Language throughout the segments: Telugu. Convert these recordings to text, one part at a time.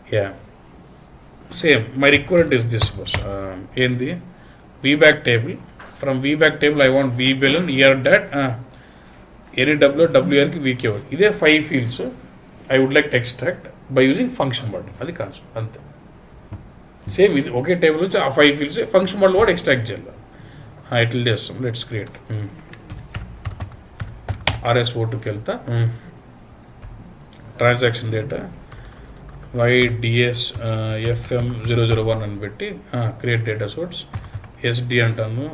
Yeah same my requirement is this బస్ ఏంది VBAK table from VBAK table I want VBELN ERDAT NETWR WAERK VKORG ఇదే five fields I would like extract by using function model అది కాన్సెప్ట్ అంతే సేమ్ ఇది ఒకే టేబుల్ నుంచి ఆ ఫైవ్ ఫీల్డ్స్ ఫంక్షన్ మోడల్ కూడా ఎక్స్ట్రాక్ట్ చేయాలి ఇట్లా చేస్తాం లెట్స్ క్రియేట్ ఆర్ఎస్ ఓటుకి వెళ్తా transaction data YDS FM zero zero one అని పెట్టి క్రియేట్ డేటా సోర్స్ ఎస్డి అంటాను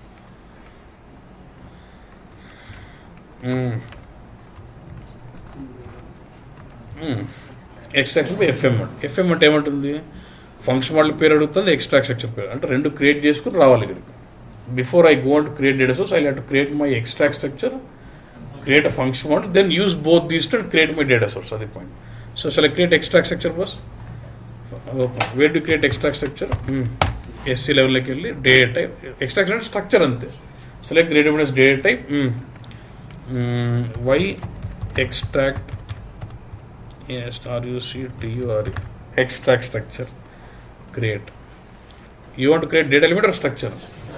ఎక్స్ట్రాక్షన్ ఎఫ్ఎం ఎఫ్ఎం అంటే ఏమంటుంది ఫంక్షన్ మోడల్ పేరు అడుగుతుంది ఎక్స్ట్రాక్ట్ స్ట్రక్చర్ పేరు అంటే రెండు క్రియేట్ చేసుకుని రావాలి ఇక్కడికి before I go to create data source I have to create my extract structure create a function model, then use both these to create my data source at the point. So shall I create extract structure first? Open. Where do you create extract structure? Hmm. SC level like only data type. Extraction structure ante. Select the database data type. Hmm. Hmm. Y extract yes R U C T U R E. Extract structure. Create. You want to create data element or structure?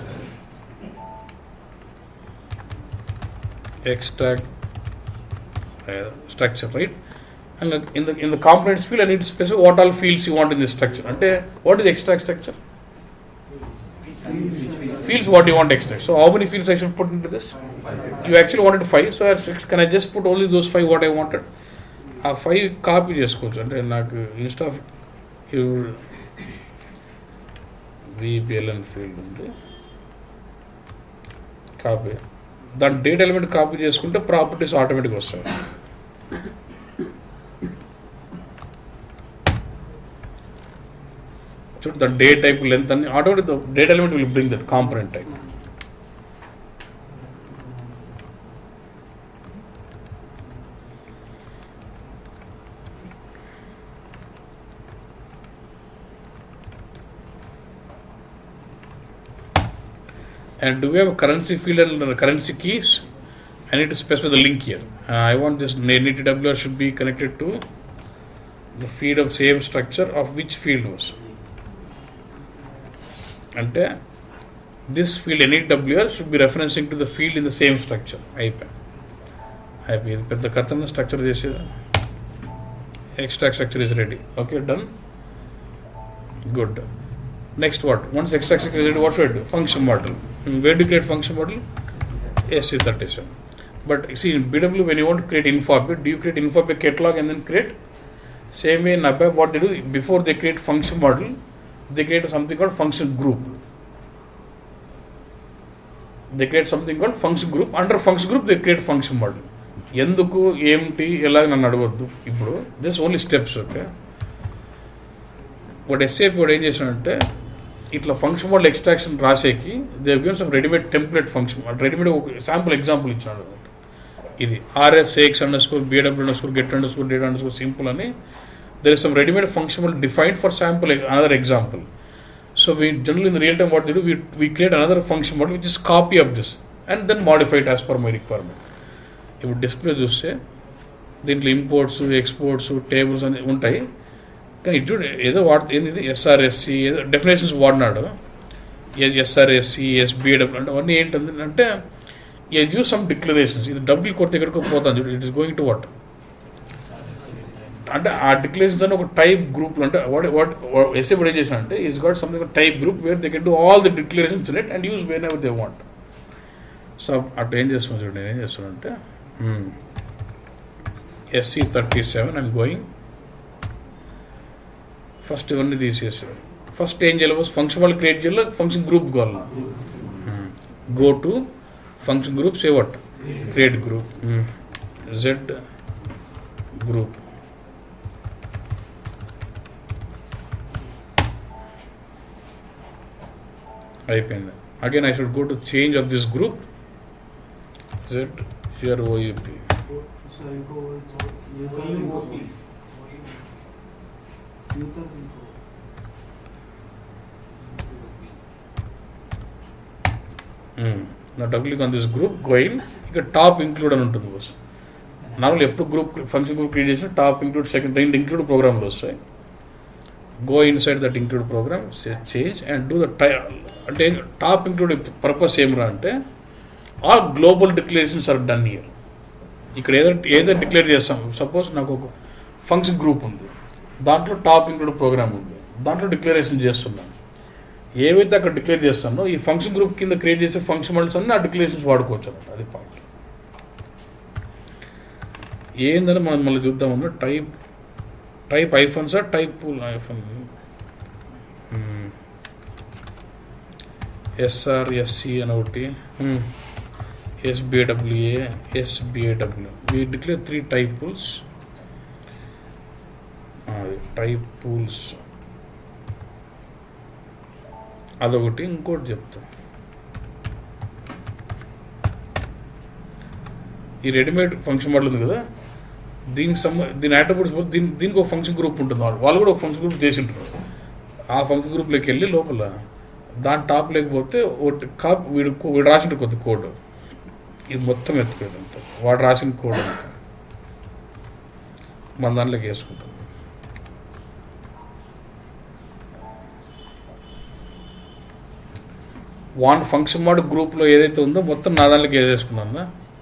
extract uh, structure, right? And in the in the components field, I need to specify what all fields you want in this structure. And what is the extract structure? Fields what you want to extract. So how many fields I should put into this? You actually wanted five, so I, can I just put only those five what I wanted? ఆ ఫైవ్ కాపీ చేసుకోవచ్చు అంటే నాకు ఇన్స్టా విబిఎల్ఎన్ ఫీల్డ్ ఉంది కాపీ దాని డేట్ ఎలిమెంట్ కాపీ చేసుకుంటే ప్రాపర్టీస్ ఆటోమేటిక్గా వస్తాయి చూడు దాని డే టైప్ లెంత్ అన్ని automatic date element will bring that component type and do we have a currency field and currency keys? I need to specify the link here. Uh, I want this NetWR should be connected to the feed of same structure of which field was. అంటే this field N E W R should be referencing to the field in the same structure అయిపోయి అయిపోయింది పెద్ద కథను స్ట్రక్చర్ చేసేది extra structure is ready okay done good next what once extract structure is ready what should I do function model Hmm, where do you create function model sc37 but you see in bw when you want to create infobit do you create infobit catalog and then create same way in abab what they do before they create function model they create something called function group they create something called function group under function group they create function model ఎందుకు ఏమిటి ఎలాగ నన్ను అడగవద్దు ఇప్పుడు జస్ట్ ఓన్లీ స్టెప్స్ ఓకే వాడు ఎస్ఏపి వాడు ఏం చేశాడంటే ఇట్లా ఫంక్షన్ మోడల్ ఎక్స్ట్రాక్షన్ రాసేకి they've given some readymade template function readymade ఒక శాంపుల్ ఎగ్జాంపుల్ ఇచ్చాడు ఇది RS AX underscore BAW underscore get underscore data underscore simple అని there is some readymade function model defined for sample another example so we general in real time what do we create another function model which is copy of this and then modified as per my requirement ఇప్పుడు డిస్ప్లే చూస్తే దీంట్లో ఇంపోర్ట్స్ ఎక్స్పోర్ట్స్ టేబుల్స్ అని ఉంటాయి కానీ ఇటు ఏదో వాడు ఏంది ఎస్ఆర్ఎస్సి ఏదో డెఫినేషన్స్ వాడినాడు ఎస్ఆర్ఎస్సి ఎస్బిఏడబ్ల్యూ అంటే అవన్నీ ఏంటంటే అంటే యూస్ సమ్ డిక్లరేషన్స్ ఇది డబ్బులు కొడితే ఎక్కడికో పోతుంది it is going to what అంటే ఆ డిక్లరేషన్స్ అని ఒక టైప్ గ్రూప్ అంటే వాట్ వాట్ ఎస్ఏ ఏం చేసిన అంటే is got something type group where they can do all the declarations in it and use wherever they want so అటు ఏం చేస్తున్నాను చూడండి నేను ఏం చేస్తున్నా అంటే SC thirty seven I'm going first ఇవన్నీ తీసేసారు ఫస్ట్ ఏం చేయాలి ఫంక్షన్ వాళ్ళు క్రియేట్ చేయాలి ఫంక్షన్ గ్రూప్ కావాలి go to function group say what create group Z group అయిపోయింది again I should go to change of this group Z here ఓయూపీ सर इनको ये तो इनको ये तो इनको నా double click on this group going ఇక టాప్ ఇంక్లూడ్ అని ఉంటుంది బస్ నార్మల్ ఎప్పుడు గ్రూప్ ఫంక్షన్ గ్రూప్ క్రియేట్ చేసిన టాప్ ఇంక్లూడ్ సెకండ్ రెండు ఇంక్లూడ్ ప్రోగ్రామ్లు వస్తాయి go inside that include program change and do the టై అంటే టాప్ ఇంక్లూడ్ పర్పస్ ఏమిరా అంటే all global declarations are done here ఇక్కడ ఏదైతే ఏదైతే డిక్లేర్ చేస్తాం సపోజ్ నాకు ఒక ఫంక్షన్ గ్రూప్ ఉంది దాంట్లో టాప్ ఇంక్లూడ్ ప్రోగ్రామ్ ఉంది దాంట్లో డిక్లరేషన్ చేస్తున్నాను ఏవైతే అక్కడ డిక్లేర్ చేస్తానో ఈ ఫంక్షన్ గ్రూప్ కింద క్రియేట్ చేసే ఫంక్షన్ మోడల్స్ అన్ని ఆ డిక్లరేషన్స్ వాడుకోవచ్చు అన్నమాట అది పాయింట్ ఏందని మనం మళ్ళీ చూద్దామన్నా type type iPhone sir type iPhone SR SC అని ఒకటి SBAWA SBAW we declare three type pools type pools అదొకటి ఇంకోటి చెప్తా ఈ రెడీమేడ్ ఫంక్షన్ మోడల్ ఉంది కదా దీనికి సంబ దీని యాట్రిబ్యూట్స్ దీని దీనికి ఒక ఫంక్షన్ గ్రూప్ ఉంటుంది వాళ్ళు వాళ్ళు కూడా ఒక ఫంక్షన్ గ్రూప్ చేసి ఉంటారు ఆ ఫంక్షన్ గ్రూప్లోకి వెళ్ళి లోపల దాని టాప్ లేకపోతే ఒకటి కాప్ వీడు వీడు రాసిన కొద్ది కోడ్ ఇది మొత్తం ఎత్తుకోదు అంత వాడు రాసిన కోడ్ అంత మన దాంట్లోకి వేసుకుంటాం వాన్ ఫంక్షన్ మోడ్ గ్రూప్లో ఏదైతే ఉందో మొత్తం నా దాంట్లోకి వేసేసుకున్నా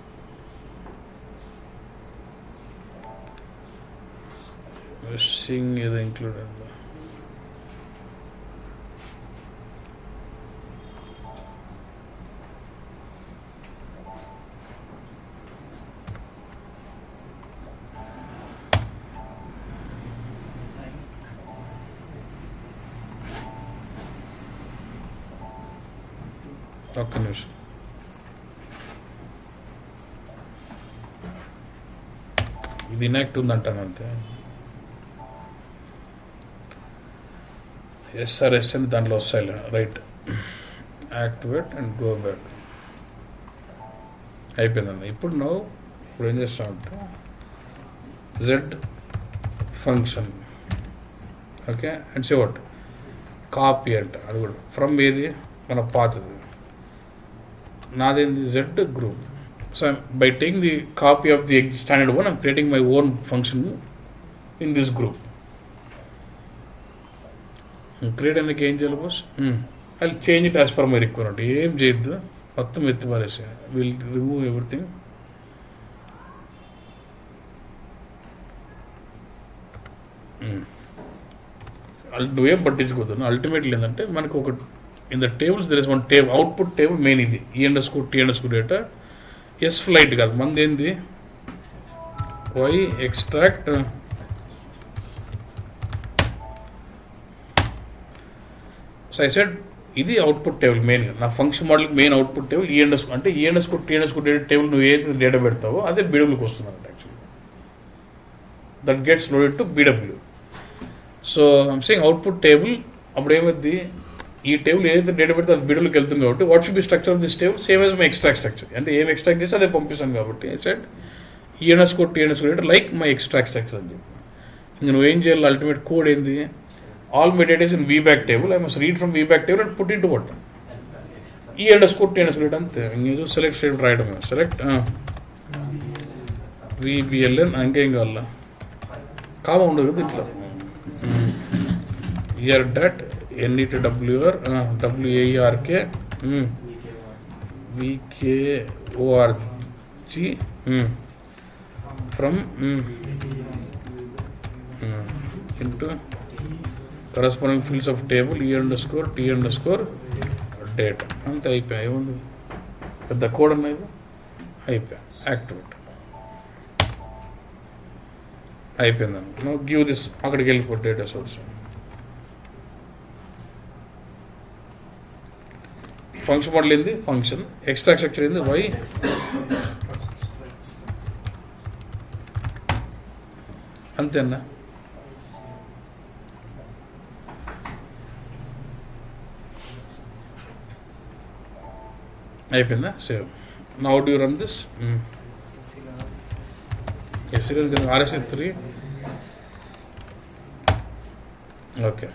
సింగ్ ఏదో ఇంక్లూడ్ అయిందా ఒక్క నిమిషం ఇది ఇనాక్ట్ ఉందంటాను అంతే ఎస్ఆర్ఎస్ అని దాంట్లో వస్తాయి right activate and go back అయిపోయిందండి ఇప్పుడు నువ్వు ఇప్పుడు ఏం చేస్తామంటే Z function okay and what copy అంట అది కూడా ఫ్రమ్ ఏది మన పాతది నాదేంది Z group so by taking the copy of the standard one I'm creating my own function in this group create అనేది ఏం చేయాలి boss I change it as per my requirement ఏం చేయొద్దు మొత్తం ఎత్తి పారేసి విల్ రిమూవ్ ఎవ్రీథింగ్ నువ్వేం పట్టించుకోవద్దు అల్టిమేట్లీ ఏంటంటే మనకు ఒక in the tables there is one table output table main ఇది E underscore T underscore data S flight కాదు మంది ఏంది why extract so I said ఇది అవుట్పుట్ టేబుల్ మెయిన్గా నా function model main output table E and అంటే E underscore T underscore data table నువ్వు ఏదైతే డేటా పెడతావో అదే బీడబ్ల్యూకి వస్తుంది actually that gets loaded to BW so I'm saying output table అప్పుడు ఏమైంది ఈ టేబుల్ ఏదైతే డేటా పెడితే అది బిడులకు వెళ్తుంది కాబట్టి what should be structure of this table same as my extract structure అంటే ఏం ఎక్స్ట్రాక్ట్ చేస్తే అదే పంపిస్తాను కాబట్టి I said ENS code TNS code like my extract structure అని చెప్పి ఇంక నువ్వేం చేయాలి అల్టిమేట్ కోడ్ ఏంది all my data in VBAK table I must read from VBAK table and put into what E underscore TNS code అంతే ఇంక సెలెక్ట్ స్టేట్ రాయడం సెలెక్ట్ విబిఎల్ఎన్ ఇంకేం కావాలా కామా ఉండదు కదా ఇట్లా ERDAT NETWR WAERK VKORG from into corresponding fields of table E underscore T underscore date అంతే అయిపోయా ఏముంది పెద్ద కోడ్ అనేది అయిపోయా యాక్టివేట్ అయిపోయిందండి నో గివ్ దిస్ అక్కడికి వెళ్ళిపో డేటా సోర్స్ ఫంక్షన్ మోడల్ ఏంది ఫంక్షన్ ఎక్స్ట్రా స్ట్రక్చర్ ఏంది వై అంతేనా అయిపోయిందా save now do run this S RS three okay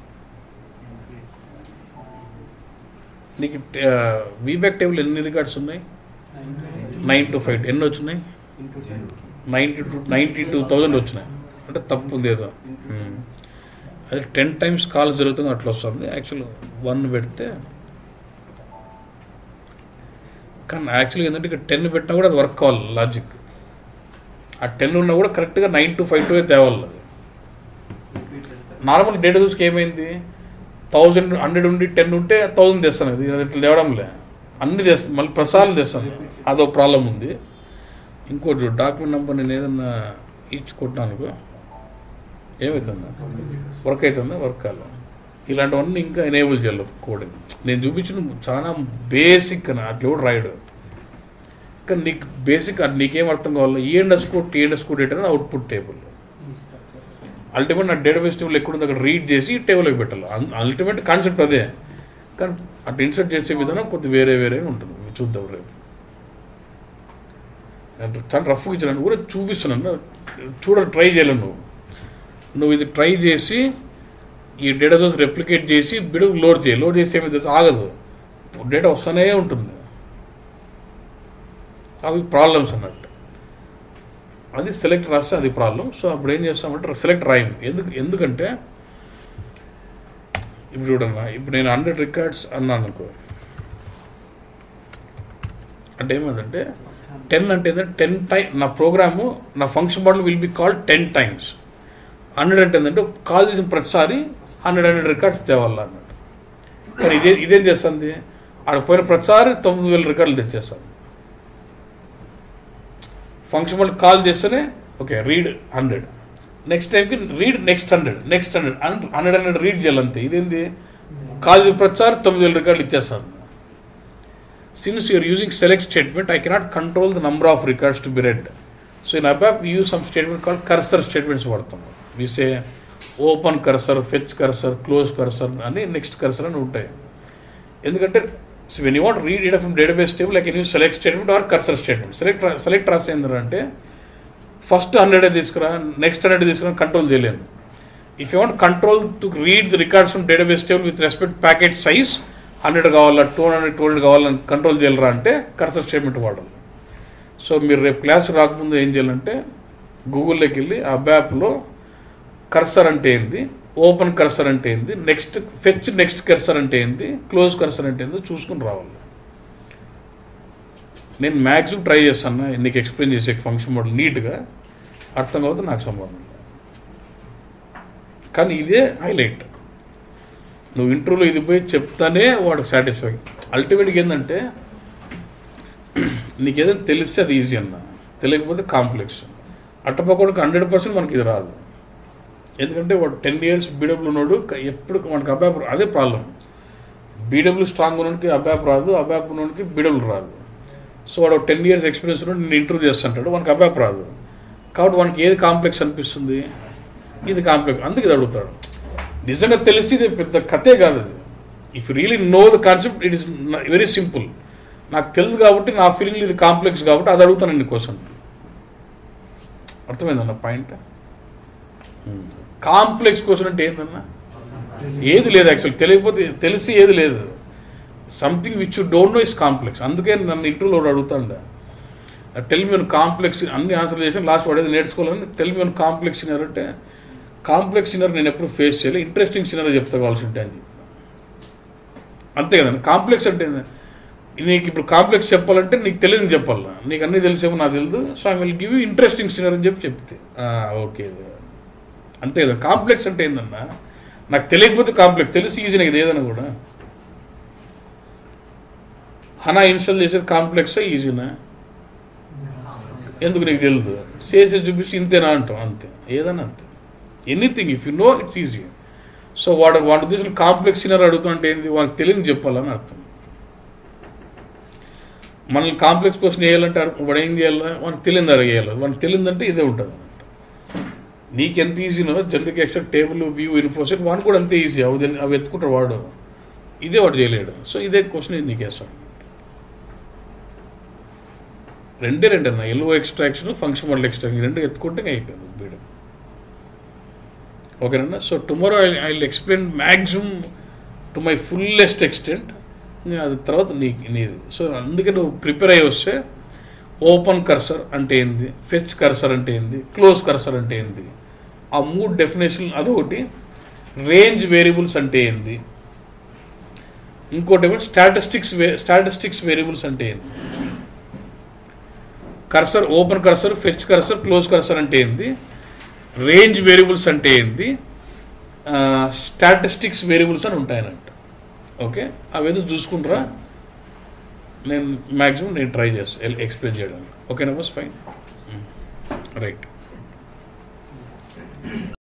నీకు వీబ్యాక్ టేబుల్ ఎన్ని రికార్డ్స్ ఉన్నాయి నైన్ టు ఫైవ్ ఎన్ని వచ్చినాయి ninety two ninety two thousand వచ్చినాయి అంటే తప్పు ఉంది ఏదో అదే టెన్ టైమ్స్ కాల్ జరుగుతుంది అట్లా వస్తుంది యాక్చువల్ వన్ పెడితే కానీ యాక్చువల్గా ఏంటంటే ఇక్కడ టెన్ పెట్టినా కూడా అది వర్క్ కావాలి లాజిక్ ఆ టెన్ ఉన్నా కూడా కరెక్ట్గా నైన్ టు ఫైవ్ టూ తేవాలి అది రిపీట్ ఎంత నార్మల్ డేటా చూసుకు ఏమైంది థౌజండ్ హండ్రెడ్ ఉండి టెన్ ఉంటే థౌజండ్ తెస్తాను ఇది అది ఇట్లా తేవడంలే అన్ని తెస్తాను మళ్ళీ ప్రసారాలు తెస్తాను అదో ప్రాబ్లం ఉంది ఇంకోటి డాక్యుమెంట్ నెంబర్ నేను ఏదన్నా ఇచ్చుకుంటున్నాను ఏమవుతుంది వర్క్ అవుతుందా వర్క్ కాలే ఇలాంటివన్నీ ఇంకా ఎనేబుల్ చేయాలి కోడింగ్ నేను చూపించిన చాలా బేసిక్ అని అట్లా కూడా రాయడు కానీ నీకు బేసిక్ అది నీకేం అర్థం కావాలి E underscore T underscore data output table ultimate నా డేటాబేస్ టేబుల్ ఎక్కడుంది అక్కడ రీడ్ చేసి టేబుల్కి పెట్టాలి అల్టిమేట్ కాన్సెప్ట్ అదే కానీ అటు ఇన్సర్ట్ చేసే విధానం కొద్ది వేరే వేరే ఉంటుంది మీరు చూద్దాం రేపు అంటే చాలా రఫ్గా ఇచ్చాను కూడా చూపిస్తున్నాను చూడ ట్రై చేయలేను నువ్వు నువ్వు ఇది ట్రై చేసి ఈ డేటా సోర్స్ రెప్లికేట్ చేసి బిడుగు లోడ్ చేయి లోడ్ చేసి ఏమి తెలుసు ఆగదు డేటా వస్తూనే ఉంటుంది అవి ప్రాబ్లమ్స్ అన్నట్టు అది సెలెక్ట్ రాస్తే అది ప్రాబ్లం సో అప్పుడు ఏం చేస్తామంటే సెలెక్ట్ రాయం ఎందుకు ఎందుకంటే ఇప్పుడు చూడన్నా ఇప్పుడు నేను హండ్రెడ్ రికార్డ్స్ అన్నాను అనుకో అంటే ఏమంటే టెన్ అంటే ఏంటంటే టెన్ టైం నా ప్రోగ్రాము నా function model will be call ten times hundred అంటే ఏంటంటే కాల్ చేసిన ప్రతిసారి హండ్రెడ్ హండ్రెడ్ రికార్డ్స్ తేవాలి అన్నట్టు కానీ ఇదే ఇదేం చేస్తుంది ఆడ పోయిన ప్రతిసారి తొమ్మిది వేల రికార్డులు తెచ్చేస్తాను ఫంక్షన్ మోడల్ కాల్ చేస్తేనే ఓకే రీడ్ హండ్రెడ్ నెక్స్ట్ టైంకి read next hundred next hundred hundred hundred read చేయాలంతే ఇదేంది కాల్ చేసిన ప్రతిసారి తొమ్మిది వేల రికార్డులు ఇచ్చేస్తాను since you are using select statement, I cannot control the number of records to be read. So in ABAP, we use some statement called cursor statements. వాడతాం We say open cursor, fetch cursor, close cursor అని నెక్స్ట్ cursor అని ఉంటాయి ఎందుకంటే so when you want read it from database table I can use select statement or cursor statement select select రాస్తే ఏంటంటే ఫస్ట్ హండ్రెడ్ తీసుకురా నెక్స్ట్ హండ్రెడ్ తీసుకురా కంట్రోల్ చేయలేను if you want control to read the records from database table with respect packet size hundred కావాలా టూ హండ్రెడ్ టూ హండ్రెడ్ కావాలని కంట్రోల్ చేయాలరా అంటే కర్సర్ స్టేట్మెంట్ వాడాలి సో మీరు రేపు క్లాస్ రాకముందు ఏం చేయాలంటే గూగుల్లోకి వెళ్ళి ఆ యాప్లో కర్సర్ అంటే ఏంది ఓపెన్ కర్సర్ అంటే ఏంది నెక్స్ట్ ఫెచ్ నెక్స్ట్ కర్సర్ అంటే ఏంది క్లోజ్ కర్సర్ అంటే ఏందో చూసుకుని రావాలి నేను మ్యాక్సిమం ట్రై చేస్తాను నీకు ఎక్స్ప్లెయిన్ చేసే ఫంక్షన్ మోడల్ నీట్గా అర్థం కావద్దు నాకు సంబంధం లేదు. కానీ ఇదే హైలైట్ నువ్వు ఇంటర్వ్యూలో ఇది పోయి చెప్తానే వాడికి సాటిస్ఫై అల్టిమేట్గా ఏంటంటే నీకు ఏదైనా తెలిస్తే అది ఈజీ అన్న తెలియకపోతే కాంప్లెక్స్ అట్టపక్కడికి హండ్రెడ్ పర్సెంట్ మనకి ఇది రాదు ఎందుకంటే వాడు టెన్ ఇయర్స్ బీడబ్ల్యూ ఉన్నాడు క- ఎప్పుడు మనకి అబ్యాప్ అదే ప్రాబ్లం బీడబ్ల్యూ స్ట్రాంగ్ ఉన్నోడికి అబ్యాప్ రాదు అబ్యాప్ ఉన్నోడికి బీడబ్ల్యూ రాదు సో వాడు టెన్ ఇయర్స్ ఎక్స్పీరియన్స్ ఉన్నాడు నేను ఇంటర్వ్యూ చేస్తుంటాడు మనకి అబ్యాప్ రాదు కాబట్టి వానికి ఏది కాంప్లెక్స్ అనిపిస్తుంది ఇది కాంప్లెక్స్ అందుకే ఇది అడుగుతాడు నిజంగా తెలిసి ఇది పెద్ద కథే కాదు అది if really know the concept it is very simple నాకు తెలుసు కాబట్టి నా ఫీలింగ్ ఇది కాంప్లెక్స్ కాబట్టి అది అడుగుతాను నీ కోసం అర్థమైందన్న పాయింట్ కాంప్లెక్స్ క్వశ్చన్ అంటే ఏందన్నా ఏది లేదు యాక్చువల్ తెలియకపోతే తెలిసి ఏది లేదు something which you don't know is complex అందుకే నన్ను ఇంటర్వ్యూలో అడుగుతాండ టెల్ మీ కాంప్లెక్స్ అన్ని ఆన్సర్ చేసి లాస్ట్ వాడేది నేర్చుకోవాలని టెల్ మీ కాంప్లెక్స్ సినర్ అంటే కాంప్లెక్స్ సినర్ నేను ఎప్పుడు ఫేస్ చేయాలి ఇంట్రెస్టింగ్ సినర్ చెప్తా కావాల్సి ఉంటే అని చెప్పి. అంతే కదండి కాంప్లెక్స్ అంటే ఏంది? నీకు ఇప్పుడు కాంప్లెక్స్ చెప్పాలంటే నీకు తెలియదు చెప్పాలా నీకు అన్నీ తెలిసేమో నాకు తెలియదు so I will give interesting scenario అని చెప్పి చెప్తే ఓకే అంతే కదా కాంప్లెక్స్ అంటే ఏందన్నా నాకు తెలియకపోతే కాంప్లెక్స్ తెలిసి ఈజీ నాకు ఇది ఏదైనా కూడా హనా ఇన్స్టాల్ చేసేది కాంప్లెక్స్ ఈజీనా ఎందుకు నీకు తెలియదు చేసేది చూపిస్తే ఇంతేనా అంటాం అంతే ఏదైనా అంతే anything if you know it's easy so వాడు వాడి ఉద్దేశం కాంప్లెక్స్ సినర్ అడుగుతుంటే ఏంది వాడికి తెలియని చెప్పాలని అర్థం మనల్ని కాంప్లెక్స్ క్వశ్చన్ వేయాలంటే అడుగు- వాడు ఏం చేయాలి వానికి తెలియదు అడిగేయాలి వానికి తెలియదంటే ఇదే ఉంటుంది నీకు ఎంత ఈజీనో generic extract table view infoset వానికి కూడా అంతే ఈజీ అవి తెలి- అవి ఎత్తుకుంటారు వాడు ఇదే వాడు చేయలేడు సో ఇదే క్వశ్చన్ నీకు వేస్తాం రెండే రెండు అన్న LO extraction function model extraction రెండు ఎత్తుకుంటే ఇంకా అయిపోయింది బీడం ఓకేనా so tomorrow I I will explain maximum to my fullest extent అది తర్వాత నీకు నీది సో అందుకే నువ్వు ప్రిపేర్ అయ్యి వస్తే ఓపెన్ కర్సర్ అంటే ఏంది ఫెచ్ కర్సర్ అంటే ఏంది క్లోజ్ కర్సర్ అంటే ఏంది ఆ మూడు డెఫినేషన్ అదొకటి రేంజ్ వేరియబుల్స్ అంటే ఏంది ఇంకోటి ఏమో స్టాటిస్టిక్స్ స్టాటిస్టిక్స్ వేరియబుల్స్ అంటే ఏంది cursor open cursor fetch cursor close cursor అంటే ఏంది రేంజ్ వేరియబుల్స్ అంటే ఏంది స్టాటిస్టిక్స్ వేరియబుల్స్ అని ఉంటాయనంట ఓకే అవేదో చూసుకుంటారా నేను మ్యాక్సిమం నేను ట్రై చేస్తాను ఎక్స్ప్లెయిన్ చేయడానికి ఓకేనా బస్ ఫైన్ రైట్